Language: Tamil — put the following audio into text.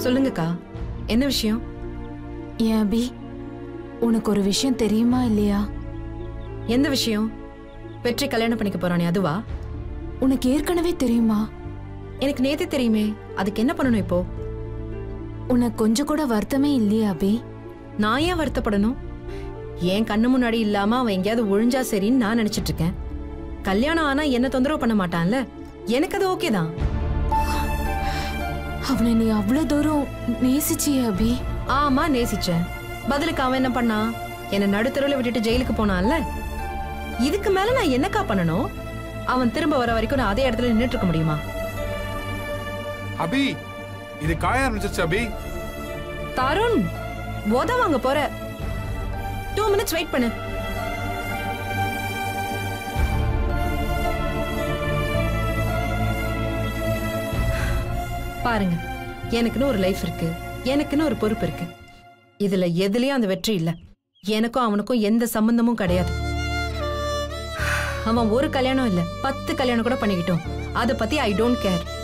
சொல்லுங்கக்கா என்ன விஷயம் ஏன் அபி உனக்கு ஒரு விஷயம் தெரியுமா இல்லையா எந்த விஷயம் வெற்றி கல்யாணம் பண்ணிக்க போறானே அதுவா உனக்கு ஏற்கனவே தெரியுமா எனக்கு நேத்தே தெரியுமே அதுக்கு என்ன பண்ணணும் இப்போ உனக்கு கொஞ்சம் கூட வருத்தமே இல்லையா அபி நான் ஏன் வருத்தப்படணும் என் கண்ணு முன்னாடி இல்லாம அவன் எங்கேயாவது ஒழிஞ்சா சரின்னு நான் நினைச்சிட்டு இருக்கேன் கல்யாணம் ஆனா என்ன தொந்தரவு பண்ண மாட்டான்ல எனக்கு அது ஓகே தான் அவனை நீ அவ்வளவு தூரம் நேசிச்சியே அபி ஆமா நேசிச்சேன் பதிலுக்கு அவன் என்ன பண்ணான் என்ன நடுத்தருவில் விட்டுட்டு ஜெயிலுக்கு போனான்ல இதுக்கு மேல நான் என்னக்கா பண்ணணும் அவன் திரும்ப வர வரைக்கும் நான் அதே இடத்துல நின்னுட்டு இருக்க முடியுமா அபி இது காய ஆரம்பிச்சிருச்சு அபி தருண் உத வாங்க போற டூ மினிட்ஸ் வெயிட் பண்ணு பாருங்க எனக்குன்னு ஒரு லைஃப் இருக்கு எனக்குன்னு ஒரு பொறுப்பு இருக்கு இதுல எதுலயும் அந்த வெற்றி இல்ல எனக்கும் அவனுக்கும் எந்த சம்பந்தமும் கிடையாது அவன் ஒரு கல்யாணம் இல்ல பத்து கல்யாணம் கூட பண்ணிக்கிட்டோம் அதை பத்தி ஐ டோன்ட் கேர்